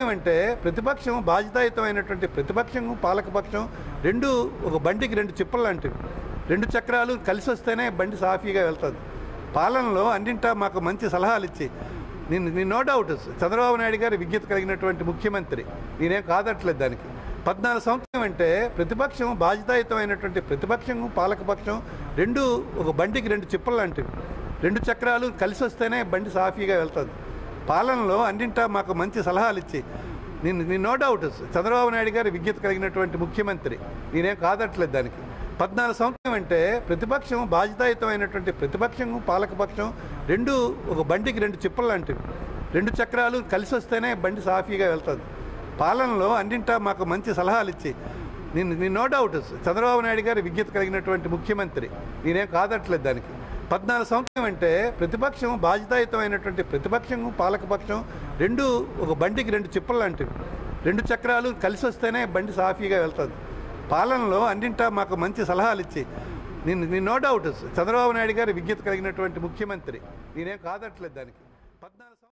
అంటే ప్రతిపక్షం బాధ్యతాయుతమైనటువంటి ప్రతిపక్షం పాలకపక్షం రెండు ఒక బండికి రెండు చిప్పలు లాంటివి రెండు చక్రాలు కలిసి వస్తేనే బండి సాఫీగా వెళ్తుంది పాలనలో అన్నింటా మాకు మంచి సలహాలు ఇచ్చి నేను నేను నో డౌట్ చంద్రబాబు నాయుడు గారి విజ్ఞత కలిగినటువంటి ముఖ్యమంత్రి నేనేం కాదట్లేదు దానికి పద్నాలుగు సంవత్సరం అంటే ప్రతిపక్షం బాధ్యతాయుతమైనటువంటి ప్రతిపక్షం పాలకపక్షం రెండు ఒక బండికి రెండు చిప్పలు లాంటివి రెండు చక్రాలు కలిసి వస్తేనే బండి సాఫీగా వెళ్తుంది పాలనలో అన్నింటా మాకు మంచి సలహాలు ఇచ్చి నేను నేను నో డౌట్ చంద్రబాబు నాయుడు గారి విజ్ఞత కలిగినటువంటి ముఖ్యమంత్రి నేనేం కాదట్లేదు దానికి పద్నాలుగు సంవత్సరం అంటే ప్రతిపక్షం బాధ్యతాయుతమైనటువంటి ప్రతిపక్షం పాలకపక్షం రెండు ఒక బండికి రెండు చిప్పలు లాంటివి రెండు చక్రాలు కలిసి వస్తేనే బండి సాఫీగా వెళ్తుంది పాలనలో అన్నింటా మాకు మంచి సలహాలు ఇచ్చి నేను నేను నో డౌట్ చంద్రబాబు నాయుడు గారి విజ్ఞత కలిగినటువంటి ముఖ్యమంత్రి నేనేం కాదట్లేదు దానికి పద్నాలుగు సంవత్సరం అంటే ప్రతిపక్షం బాధ్యతాయుతమైనటువంటి ప్రతిపక్షం పాలకపక్షం రెండు ఒక బండికి రెండు చిప్పలు లాంటివి రెండు చక్రాలు కలిసి వస్తేనే బండి సాఫీగా వెళ్తుంది పాలనలో అన్నింటా మాకు మంచి సలహాలు ఇచ్చి నేను నేను నో డౌట్ చంద్రబాబు నాయుడు గారి విజ్ఞత కలిగినటువంటి ముఖ్యమంత్రి నేనేం కాదట్లేదు దానికి పద్నాలుగు